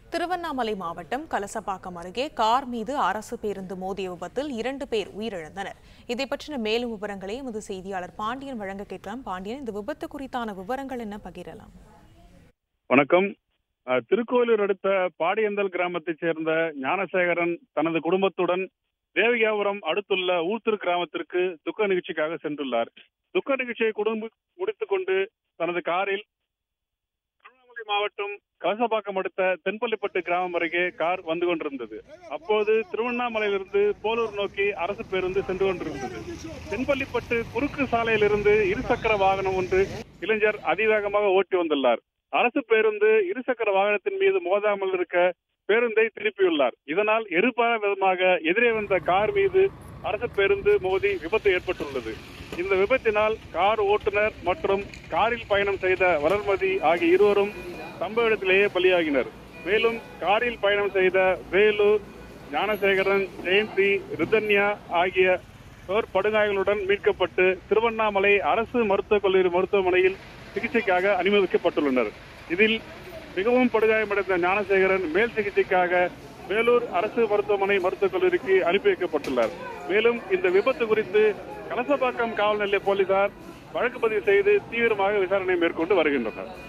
திருவண்ணாமலை மாவட்டம் கலசப்பாக்கம் அருகே கார் மீது அரசு பேருந்து மோதிய விபத்தில் இரண்டு பேர் உயிரிழந்தனர் இதை பற்றின மேலும் விவரங்களை எமது செய்தியாளர் பாண்டியன் வழங்க கேட்கலாம் பாண்டியன் இந்த விபத்து குறித்தான விவரங்கள் என்ன பகிரலாம் வணக்கம் அஹ், திருக்கோயிலூர் அடுத்த பாடியந்தல் கிராமத்தைச் சேர்ந்த ஞானசேகரன் தனது குடும்பத்துடன் தேவிகாபுரம் அடுத்துள்ள ஊர்த்தூர் கிராமத்திற்கு துக்க நிகழ்ச்சிக்காக சென்றுள்ளார் துக்க நிகழ்ச்சியை குடும்ப முடித்துக் கொண்டு தனது காரில் திருவண்ணாமலை மாவட்டம் கலசப்பாக்கம் அடுத்த தென்பள்ளிப்பட்டு கிராமம் அருகே கார் வந்து கொண்டிருந்தது அப்போது திருவண்ணாமலையிலிருந்து போலூர் நோக்கி அரசு பேருந்து சென்று கொண்டிருந்தது தென்பள்ளிப்பட்டு குறுக்கு சாலையிலிருந்து இருசக்கர வாகனம் ஒன்று இளைஞர் அதிவேகமாக ஓட்டி வந்துள்ளார் அரசு பேருந்து இருசக்கர வாகனத்தின் மீது மோதாமல் இருக்க பேருந்தை திருப்பியுள்ளார் இதனால் எதிர்பாராத விதமாக எதிரே வந்த கார் மீது அரசு பேருந்து மோதி விபத்து ஏற்பட்டுள்ளது இந்த விபத்தினால் கார் ஓட்டுநர் மற்றும் காரில் பயணம் செய்த வளர்மதி ஆகிய இருவரும் சம்பவ இடத்திலேயே பலியாகினர் மேலும் காரில் பயணம் செய்த வேலூர் ஞானசேகரன் ஜெயந்தி ரிதன்யா ஆகிய சோர் படுகாயங்களுடன் மீட்கப்பட்டு திருவண்ணாமலை அரசு மருத்துவக் கல்லூரி மருத்துவமனையில் சிகிச்சைக்காக அனுமதிக்கப்பட்டுள்ளனர் இதில் மிகவும் படுகாயமடைந்த ஞானசேகரன் மேல் சிகிச்சைக்காக வேலூர் அரசு மருத்துவமனை மருத்துவக் கல்லூரிக்கு அனுப்பி வைக்கப்பட்டுள்ளார் மேலும் இந்த விபத்து குறித்து கலசப்பாக்கம் காவல் நிலைய போலீசார் வழக்கு பதிவு செய்து தீவிரமாக விசாரணை மேற்கொண்டு வருகின்றனர்